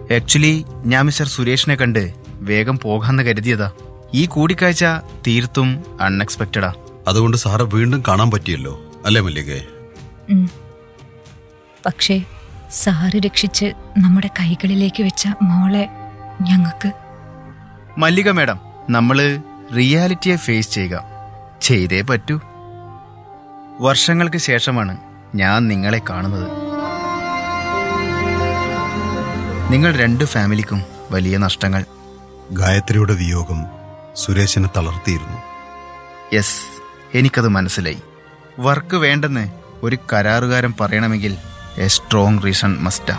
Actually ഞാൻ mister സുരേഷിനെ കണ്ട് വേഗം പോകാന്ന് കരുതിയതാ ഈ കൂടിക്കാഴ്ച തീർത്തും അൺഎക്സ്പെക്റ്റഡാ അതുകൊണ്ട് സാറെ വീണ്ടും കാണാൻ പറ്റിയല്ലോ അല്ലേ മല്ലികേ ഉം. പക്ഷേ സാറ് രക്ഷിച്ച് നമ്മുടെ കൈകളിലേക്ക് വെച്ച മോളെ ഞങ്ങൾക്ക് മല്ലിക മാഡം നമ്മള് റിയാലിറ്റിയെ ഫേസ് ചെയ്യുക ചെയ്തേ പറ്റൂ വർഷങ്ങൾക്ക് ശേഷമാണ് ഞാൻ നിങ്ങളെ കാണുന്നത് നിങ്ങൾ രണ്ട് ഫാമിലിക്കും വലിയ നഷ്ടങ്ങൾ ഗായത്രിയുടെ വിയോഗം സുരേഷിനെ തളർത്തിയിരുന്നു യെസ് എനിക്കത് മനസ്സിലായി വർക്ക് വേണ്ടെന്ന് ഒരു കരാറുകാരൻ പറയണമെങ്കിൽ എ സ്ട്രോങ് റീസൺ മസ്റ്റാ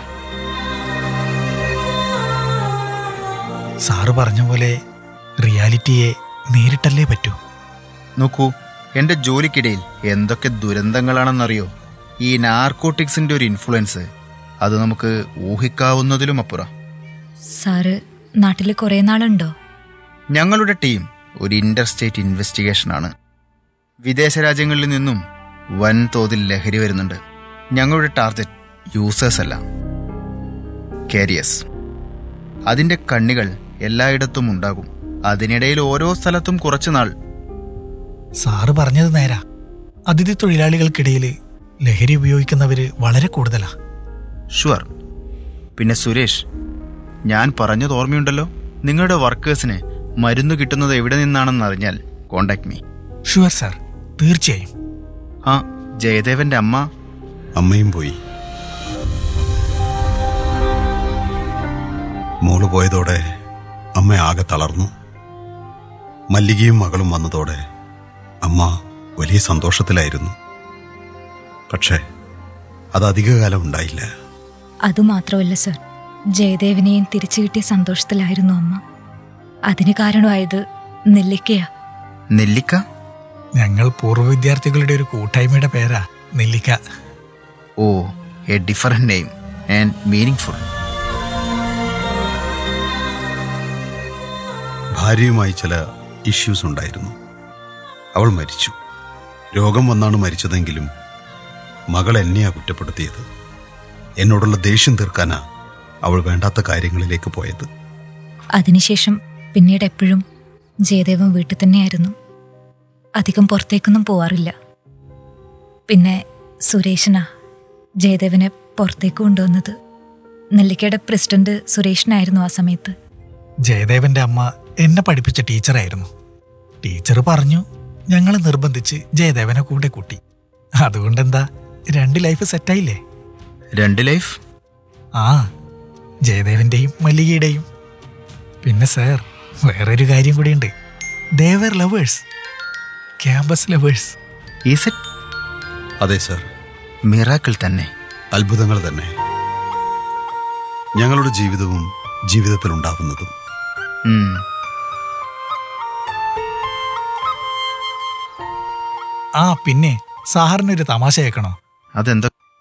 സാറ് പറഞ്ഞ പോലെ റിയാലിറ്റിയെ നേരിട്ടല്ലേ പറ്റൂ നോക്കൂ എന്റെ ജോലിക്കിടയിൽ എന്തൊക്കെ ദുരന്തങ്ങളാണെന്നറിയോ ഈ നാർക്കോട്ടിക്സിന്റെ ഒരു ഇൻഫ്ലുവൻസ് അത് നമുക്ക് ഊഹിക്കാവുന്നതിലും അപ്പുറം സാറ് നാട്ടിൽ കുറേ നാളുണ്ടോ ഞങ്ങളുടെ ടീം ഒരു ഇന്റർ സ്റ്റേറ്റ് ഇൻവെസ്റ്റിഗേഷൻ ആണ് വിദേശ രാജ്യങ്ങളിൽ നിന്നും വൻതോതിൽ ലഹരി വരുന്നുണ്ട് ഞങ്ങളുടെ ടാർഗറ്റ് യൂസേഴ്സ് അല്ല കാരിയേഴ്സ് അതിന്റെ കണ്ണികൾ എല്ലായിടത്തും ഉണ്ടാകും അതിനിടയിൽ ഓരോ സ്ഥലത്തും കുറച്ചു നാൾ സാറ് പറഞ്ഞത് നേരാ അതിഥി തൊഴിലാളികൾക്കിടയിൽ ലഹരി ഉപയോഗിക്കുന്നവര് വളരെ കൂടുതലാ ഷുവർ പിന്നെ സുരേഷ് ഞാൻ പറഞ്ഞത് ഓർമ്മയുണ്ടല്ലോ നിങ്ങളുടെ വർക്കേഴ്സിന് മരുന്ന് കിട്ടുന്നത് എവിടെ നിന്നാണെന്ന് അറിഞ്ഞാൽ കോണ്ടാക്ട് മീ ഷുവർ സാർ തീർച്ചയായും ആ ജയദേവന്റെ അമ്മ അമ്മയും പോയി മോള് പോയതോടെ അമ്മ ആകെ തളർന്നു മല്ലികയും മകളും വന്നതോടെ അമ്മ വലിയ സന്തോഷത്തിലായിരുന്നു പക്ഷേ അത് അധികകാലം ഉണ്ടായില്ല അതുമാത്രമല്ല സർ ജയദേവിനെയും തിരിച്ചു കിട്ടിയ സന്തോഷത്തിലായിരുന്നു അമ്മ അതിന് കാരണമായത് നെല്ലിക്കയാ നെല്ലിക്ക ഞങ്ങൾ പൂർവ്വ വിദ്യാർത്ഥികളുടെ ഒരു കൂട്ടായ്മയുടെ പേരാ നെല്ലിക്ക oh a different name and meaning full ഭാര്യയുമായി ചില ഇഷ്യൂസ് ഉണ്ടായിരുന്നു അവൾ മരിച്ചു രോഗം വന്നാണ് മരിച്ചതെങ്കിലും മകൾ എന്നെയാ കുറ്റപ്പെടുത്തിയത് എന്നോടുള്ള ദേഷ്യം തീർക്കാനാ അവൾ വേണ്ടാത്ത കാര്യങ്ങളിലേക്ക് പോയത് അതിനുശേഷം പിന്നീട് എപ്പോഴും ജയദേവൻ വീട്ടിൽ തന്നെയായിരുന്നു അധികം പുറത്തേക്കൊന്നും പോവാറില്ല പിന്നെ സുരേഷനാ ജയദേവനെ പുറത്തേക്ക് കൊണ്ടുവന്നത് നെല്ലിക്കയുടെ പ്രസിഡന്റ് സുരേഷനായിരുന്നു ആ സമയത്ത് ജയദേവന്റെ അമ്മ എന്നെ പഠിപ്പിച്ച ടീച്ചറായിരുന്നു ടീച്ചർ പറഞ്ഞു ഞങ്ങൾ നിർബന്ധിച്ച് ജയദേവനെ കൂടെ കൂട്ടി അതുകൊണ്ടെന്താ രണ്ട് ലൈഫ് സെറ്റായില്ലേ രണ്ട് ലൈഫ് ആ ജയദേവന്റെയും മല്ലികയുടെയും പിന്നെ സാർ വേറൊരു കാര്യം കൂടിയുണ്ട് ദേവർ lovers campus lovers is it അതെ സർ മിറാക്കിൾ തന്നെ അത്ഭുതങ്ങൾ തന്നെ ഞങ്ങളുടെ ജീവിതവും ജീവിതത്തിൽ ഉണ്ടാവുന്നതും ഉം. ആ പിന്നെ സാറിനൊരു തമാശ കേൾക്കണോ അതെന്താ